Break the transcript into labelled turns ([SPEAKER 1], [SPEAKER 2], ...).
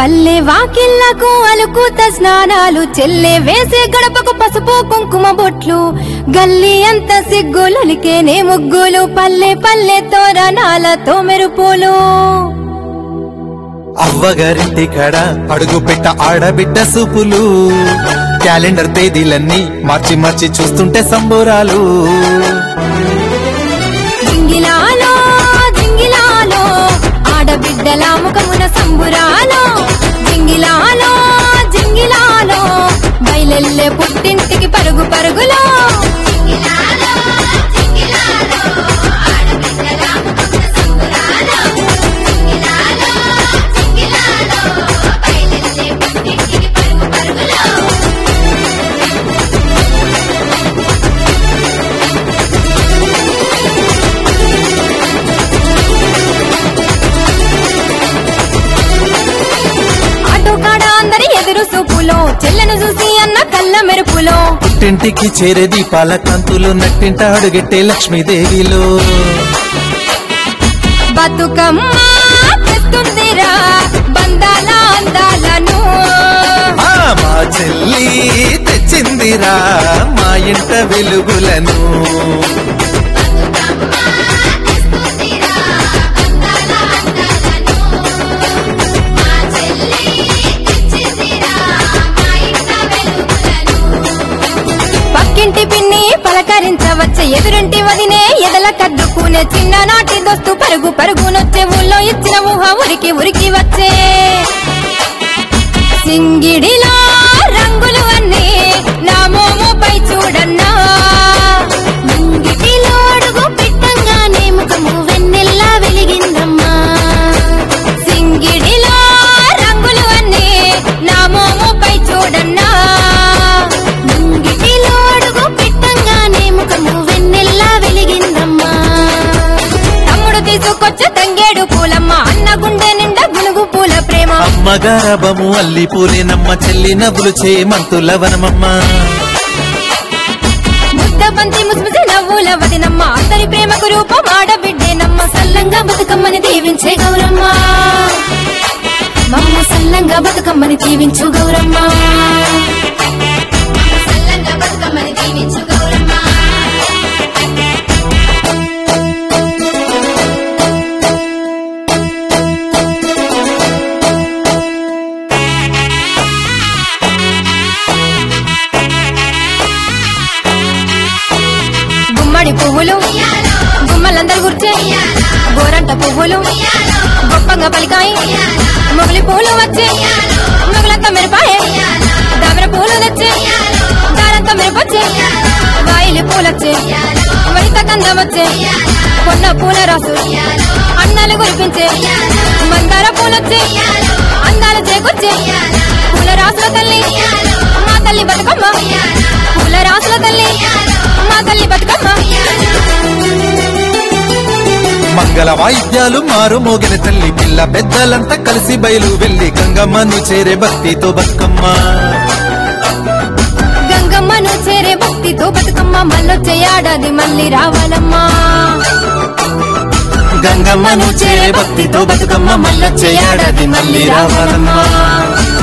[SPEAKER 1] పల్లె వాకిళ్లకు అలుకూత స్నానాలు చెల్లె వేసే గడపకు పసుపు కుంకుమ బొట్లు గల్లీ అంత సిగ్గులొలికేనే ముగ్గులు పల్లె పల్లె తోరణాలతో మెరుపులు
[SPEAKER 2] అవ్వగారింటి కడ అడుగు పెట్ట ఆడబిడ్డ సూపులు క్యాలెండర్ తేదీలన్నీ మార్చి మార్చి చూస్తుంటే సంబురాలు
[SPEAKER 1] జింగిలాలో జింగిలాలో ఆడబిడ్డల ముఖమున సంబురాలో జింగిలాలో జింగిలాలో బయలెల్లే పుట్టింటికి పరుగు పరుగులో ఆటో కాడ అందరి ఎదురు సూపులో చెల్లెను చూసి అన్న కళ్ళ మెరుపులో
[SPEAKER 2] పుట్టింటికి చేరే దీపాల కాంతులు నట్టింట అడుగెట్టే లక్ష్మీదేవిలో
[SPEAKER 1] బతుకమ్మ తెస్తుందిరా బంధాల అందాలను
[SPEAKER 2] ఆ మా చెల్లి తెచ్చిందిరా మా ఇంట వెలుగులను
[SPEAKER 1] పక్కింటి పిన్ని పలకరించవచ్చే ఎదురింటి వదినే ఎదల కద్దుకునే చిన్ననాటి దోస్తు పరుగు పరుగునొచ్చే ఊళ్ళో ఇచ్చిన ఊహ ఉరికి ఉరికి వచ్చే సింగిడిలో రంగులు అన్నీ నా మోముపై చూడన్నా ముంగిటిలో అడుగు పెట్టంగానే ముఖము వెన్నెల్లా వెలిగిందమ్మా సింగిడిలో రంగులు అన్నీ నా మోముపై చూడన్నా ముంగిటిలో అడుగు పెట్టంగానే ముఖము వెన్నెల్లా వెలిగిందమ్మా తమ్ముడు తీసుకొచ్చే తంగేడు పూలమ్మ అన్న గుండె నిండా గునుగు పూల ప్రేమ
[SPEAKER 2] అమ్మగారబము అల్లి పూలేనమ్మ చెల్లి నవ్వులు చేమంతుల వనమమ్మ
[SPEAKER 1] ముద్ద బంతి ముసిముసి నవ్వుల వదినమ్మ అందరి ప్రేమకు రూపం ఆడబిడ్డేనమ్మ సల్లంగా బతుకమ్మని దీవించే గౌరమ్మ మమ్మ సల్లంగా బతుకమ్మని దీవించు గౌరమ్మ సల్లంగా బతుకమ్మని దీవించు గౌరమ్మ గుమ్మడి పువ్వులు గుమ్మలందరూ గుర్చే గోరంట పువ్వులు గొప్పగా పలికాయి మొగలి పూలు వచ్చే మొగలంతా మిరపాయే దామర పూలు తెచ్చే దారంతా మిరపొచ్చే వాయిలి పూలొచ్చే వనిత గంధం వచ్చే కొన్న పూల రాసు అన్నాలు కురిపించే మందార పూలొచ్చే అందాలు చేకొచ్చే పూల రాసుల తల్లి మా తల్లి బతుకమ్మ పూల రాసుల తల్లి మా తల్లి బతుకమ్మ
[SPEAKER 2] మంగళ వాయిద్యాలు మారు మోగిన తల్లి పిల్ల పెద్దలంతా కలిసి బయలు వెళ్లి గంగమ్మను చేరే భక్తితో బతుకమ్మ
[SPEAKER 1] గంగమ్మను చేరే భక్తితో బతుకమ్మ మళ్ళొచ్చే ఏడాది మళ్ళీ రావాలమ్మా
[SPEAKER 2] గంగమ్మను చేరే భక్తితో బతుకమ్మ మళ్ళొచ్చే ఏడాది మళ్ళీ రావాలమ్మా